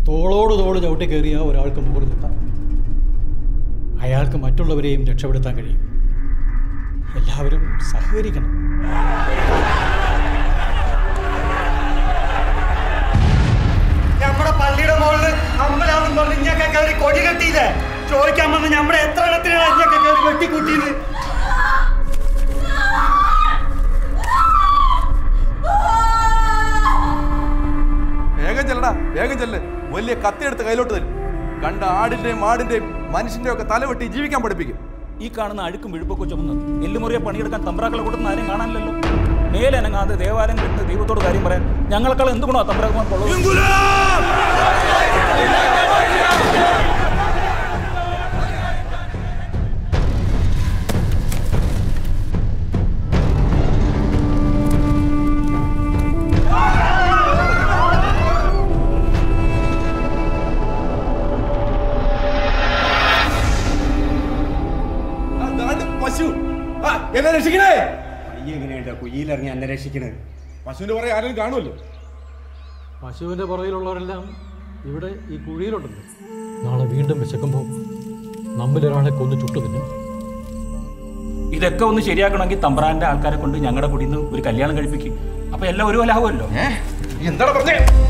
തോളോട് തോട് ചവിട്ടി കയറിയ ഒരാൾക്ക് മുകളിലെത്താം അയാൾക്ക് മറ്റുള്ളവരെയും രക്ഷപ്പെടുത്താൻ കഴിയും എല്ലാവരും സഹകരിക്കണം നമ്മുടെ പള്ളിയുടെ മുകളിൽ അമ്പലാന്നും പറഞ്ഞ് ഇഞ്ഞൊക്കെ കയറി കൊടി കെട്ടിയില്ലേ ചോദിക്കാൻ വന്ന് നമ്മുടെ എത്ര എണ്ണത്തിനാണ് ഇഞ്ഞൊക്കെ കയറി വെട്ടിക്കൂട്ടിയത് വേഗം ചെല്ലടാ വേഗം ചെല്ല് വലിയ കത്തിയെടുത്ത് കയ്യിലോട്ട് തരും കണ്ട ആടിന്റെയും മാടിന്റെയും മനുഷ്യന്റെ ഒക്കെ തല വെട്ടി ജീവിക്കാൻ പഠിപ്പിക്കും ഈ കാണുന്ന അഴുക്കും വിഴുപ്പൊക്കെ ചുമന്ന് എല്ലുമുറിയെ പണിയെടുക്കാൻ തമ്പ്രാക്കളെ കൂട്ടുന്ന ആരും കാണാനില്ലല്ലോ മേലനങ്ങാതെ ദേവാലയങ്ങളിൽ നിന്ന് ദൈവത്തോട് കാര്യം പറയാൻ ഞങ്ങളെക്കാൾ എന്ത് ഗുണമാണ് തമ്പ്രാക്കന്മാർക്കുള്ളത് പശു ആ, എന്നെ രക്ഷിക്കണേ പയ്യ എങ്ങനെയുണ്ട് കുയ്യിലിറങ്ങി എന്നെ രക്ഷിക്കണത് പശുവിന്റെ പുറകെ ആരെങ്കിലും കാണുമല്ലോ പശുവിൻ്റെ പുറകിലുള്ളവരെല്ലാം ഇവിടെ ഈ കുഴിയിലുണ്ടല്ലോ നാളെ വീണ്ടും വിശക്കുമ്പോൾ നമ്മിലൊരാളെ കൊന്നു ചുട്ടു തിന്നും ഇതൊക്കെ ഒന്ന് ശരിയാക്കണമെങ്കിൽ തമ്പ്രാന്റെ ആൾക്കാരെ കൊണ്ട് ഞങ്ങളുടെ കുടിയിൽ നിന്ന് ഒരു കല്യാണം കഴിപ്പിക്കും അപ്പൊ എല്ലാം ഒരു ലാഭമല്ലോ എന്താണ് പറഞ്ഞേ